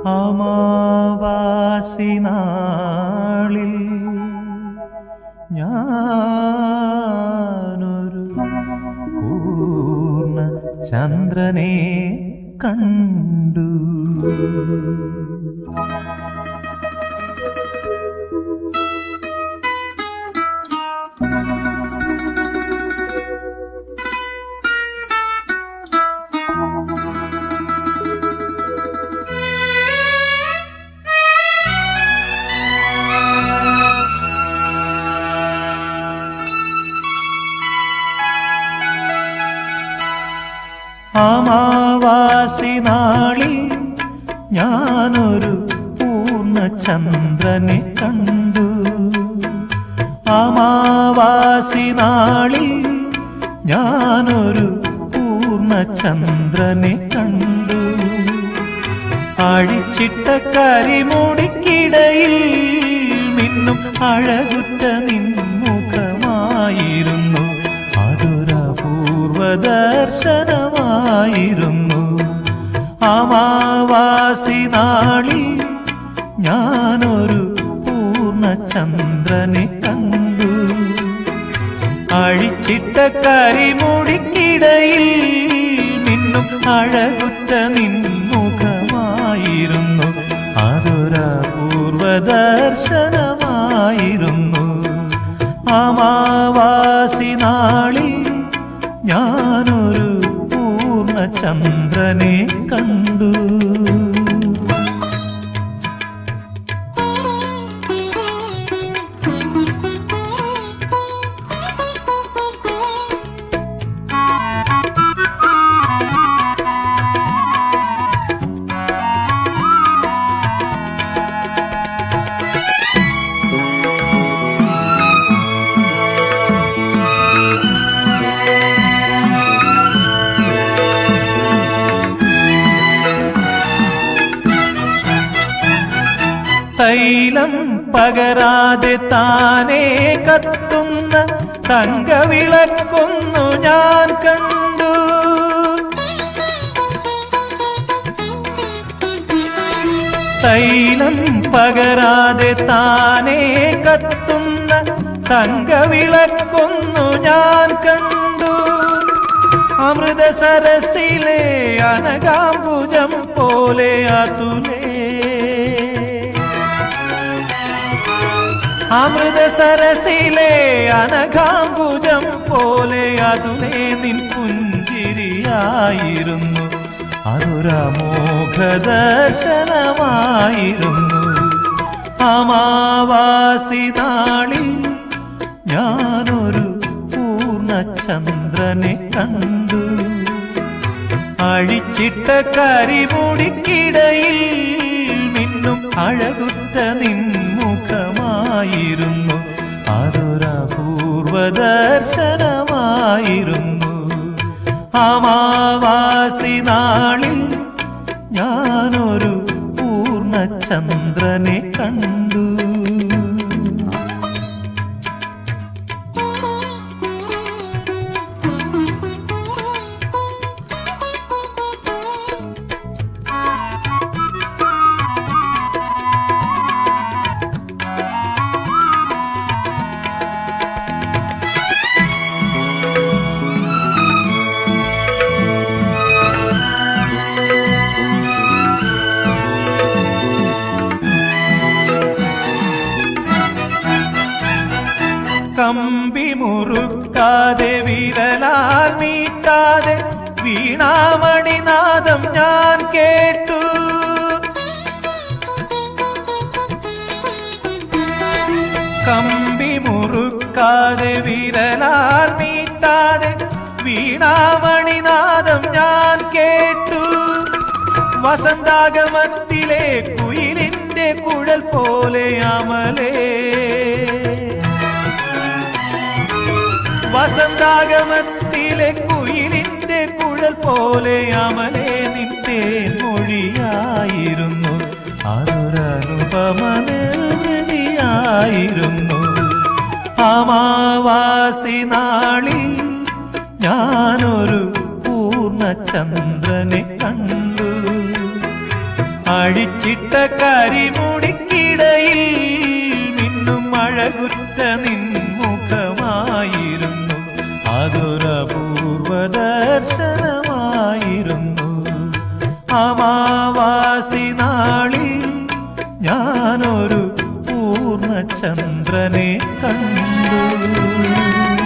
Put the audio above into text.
അമാവാസി നാളിൽ ഞാനൊരു പൂർണ്ണ ചന്ദ്രനെ കണ്ടു അമാവാസി നാളിൽ ഞാനൊരു പൂർണ്ണ ചന്ദ്രനെ കണ്ടു അമാവാസി നാളിൽ ഞാനൊരു പൂർണ്ണ ചന്ദ്രനെ കണ്ടു അഴിച്ചിട്ട കരിമുടിക്കിടയിൽ മിന്നും അഴകുറ്റ നിൻമുഖമായിരുന്നു അതൊരപൂർവ ദർശനമായിരുന്നു അമാവാസി നാളിൽ ഞാനൊരു പൂർണ്ണ ചന്ദ്രനെ കണ്ടു അഴിച്ചിട്ട കരിമുടിക്കിടയിൽ നിന്നും അഴകുറ്റ നിൻമുഖമായിരുന്നു അതൊരപൂർവ ദർശനമായിരുന്നു അമാവാസി നാളിൽ ഞാനൊരു പൂർണ്ണ ചന്ദ്രനെ കണ്ടു തൈലം പകരാതെ താനേ കത്തുന്ന തങ്കവിളക്കൊന്നു ഞാൻ കണ്ടു തൈലം പകരാതെ താനേ കത്തുന്ന തങ്കവിളക്കൊന്നു ഞാൻ കണ്ടു അമൃത സരസിലെ അനകാംബുജം പോലെ അതുലേ അമൃത സരസിലെ അനഘാംബുജം പോലെ അതുലേ നിൻ പുഞ്ചിരിയായിരുന്നു അതൊരമോഘ ദർശനമായിരുന്നു അമാവാസി നാളിൽ ഞാനൊരു പൂർണ്ണ ചന്ദ്രനെ കണ്ടു അഴിച്ചിട്ട കരിമുടിക്കിടയിൽ മിന്നും അഴകുറ്റ നിൻമുഖമായിരുന്നു അതൊരപൂർവ ദർശനമായിരുന്നു അമാവാസി നാളിൽ ഞാനൊരു പൂർണ്ണ ചന്ദ്രനെ കണ്ടു കമ്പി മുറുക്കാതെ വിരലാൽ മീട്ടാതെ വീണാമണിനാദം ഞാൻ കേട്ടു കമ്പി മുറുക്കാതെ വിരലാൽ മീട്ടാതെ വീണാമണിനാദം ഞാൻ കേട്ടു വസന്താഗമത്തിലെ കുയിലിന്റെ കുഴൽ പോലെ അമലേ വസന്താഗമത്തിലെ കുയിലിന്റെ കുഴൽ പോലെ അമലേ നിന്റെ മൊഴിയായിരുന്നു അതൊരനുപമ നിർവൃതിയായിരുന്നു അമാവാസി നാളിൽ ഞാനൊരു പൂർണ്ണ ചന്ദ്രനെ കണ്ടു അഴിച്ചിട്ട കരിമുടിക്കിടയിൽ മിന്നും അഴകുറ്റ നിൻമുഖമായിരുന്നു അതൊരപൂർവ ദർശനമായിരുന്നു അമാവാസി നാളിൽ ഞാനൊരു പൂർണ്ണചന്ദ്രനെ കണ്ടു